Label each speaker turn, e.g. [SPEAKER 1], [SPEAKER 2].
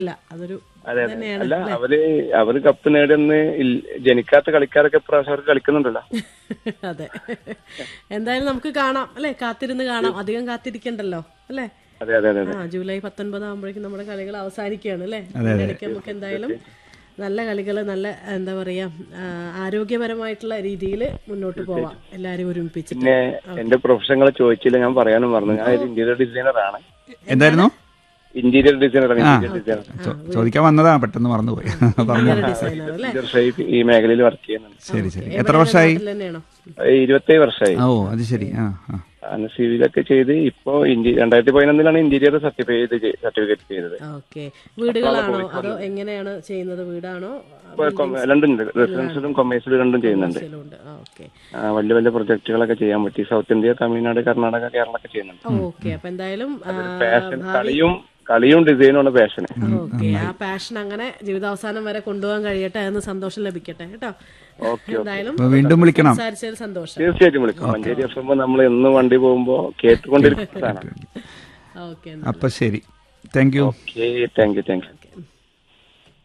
[SPEAKER 1] ഇല്ല അതൊരു
[SPEAKER 2] അതെ അതെ
[SPEAKER 1] തന്നെയാണ്
[SPEAKER 2] അല്ല അവര് അവര് കപ്പ് നേടുന്ന ജനിക്കാത്ത കളിക്കാരൊക്കെ ഇപ്രാവശ്യം അവർക്ക് കളിക്കുന്നുണ്ടല്ലോ
[SPEAKER 1] അതെ എന്തായാലും നമുക്ക് കാണാം അല്ലെ കാത്തിരുന്ന് കാണാം അധികം കാത്തിരിക്കണ്ടല്ലോ അല്ലേ
[SPEAKER 2] അതെ അതെ അതെ അതെ
[SPEAKER 1] ആ ജൂലൈ പത്തൊൻപത് ആകുമ്പോഴേക്കും നമ്മുടെ കളികൾ അവസാനിക്കുകയാണ് അല്ലേ ഇടയ്ക്ക് നമുക്ക് എന്തായാലും നല്ല കളികൾ നല്ല എന്താ പറയാ ആ, ആരോഗ്യപരമായിട്ടുള്ള രീതിയിൽ മുന്നോട്ട് പോവാം എല്ലാരും ഒരുമിപ്പിച്ചിട്ട്
[SPEAKER 2] പിന്നെ എന്റെ പ്രൊഫഷനുകളെ ചോദിച്ചില്ല ഞാൻ പറയാനും പറഞ്ഞു ഞാൻ ഒരു ഇന്റീരിയർ ഡിസൈനർ ആണ്
[SPEAKER 3] എന്തായിരുന്നു
[SPEAKER 2] ഇന്റീരിയർ ഡിസൈനർ ഇന്റീരിയർ ഡിസൈനർ
[SPEAKER 3] ചോ- ചോദിക്കാൻ വന്നതാ പെട്ടെന്ന് മറന്നുപോയി പറഞ്ഞു
[SPEAKER 1] ഡിസൈനർ അല്ലേ
[SPEAKER 2] ഷേപ്പ് ഈ മേഖലയിൽ വർക്ക് ചെയ്യുന്നുണ്ട്
[SPEAKER 3] ശരി ശരി എത്ര വർഷമായി
[SPEAKER 1] നാട്ടിൽ തന്നെയാണോ
[SPEAKER 2] ഇരുപത്തേഴ് വർഷമായി
[SPEAKER 3] ഓ അത് ശരി ആ ആ
[SPEAKER 2] അന്ന് സിവിലൊക്കെ ചെയ്ത് ഇപ്പൊ ഇന്ത്യ രണ്ടായിരത്തി പതിനൊന്നിലാണ് ഇന്റീരിയർ സർട്ടിഫൈ ചെയ്ത് സർട്ടിഫിക്കറ്റ് ചെയ്തത്
[SPEAKER 1] ഓക്കെ വീടുകളാണോ അതോ എങ്ങനെയാണ് ചെയ്യുന്നത് വീടാണോ
[SPEAKER 2] ഇപ്പൊ കൊ- രണ്ടുണ്ട് റെസിഡൻസിലും കൊമേഴ്സിലും രണ്ടും ചെയ്യുന്നുണ്ട്
[SPEAKER 1] ഉണ്ട് ഓക്കെ
[SPEAKER 2] ആ, വലിയ വലിയ പ്രൊജക്ടുകളൊക്കെ ചെയ്യാൻ പറ്റി സൗത്ത് ഇന്ത്യ തമിഴ്നാട് കർണാടക കേരള ഒക്കെ ചെയ്യുന്നുണ്ട്
[SPEAKER 1] ഓക്കെ അപ്പൊ എന്തായാലും ആ,
[SPEAKER 2] പാഷൻ കളിയും കളിയും ഡിസൈനുമാണ് പാഷന്
[SPEAKER 1] ഓക്കെ ആ പാഷൻ അങ്ങനെ ജീവിതാവസാനം വരെ കൊണ്ടുപോകാൻ കഴിയട്ടെ അതിന് സന്തോഷം ലഭിക്കട്ടെ കേട്ടോ
[SPEAKER 2] ഓക്കെ
[SPEAKER 1] എന്തായാലും
[SPEAKER 3] അപ്പൊ വീണ്ടും വിളിക്കണം
[SPEAKER 1] സംസാരിച്ചതിൽ സന്തോഷം
[SPEAKER 2] തീർച്ചയായിട്ടും വിളിക്കും മഞ്ചേരി എഫ് എം നമ്മൾ എന്ന് വണ്ടി പോകുമ്പോ കേട്ടുകൊണ്ടിരിക്കുന്നതാണ്
[SPEAKER 1] ഓക്കെ
[SPEAKER 3] അപ്പൊ ശരി thank you
[SPEAKER 2] okay thank you thank U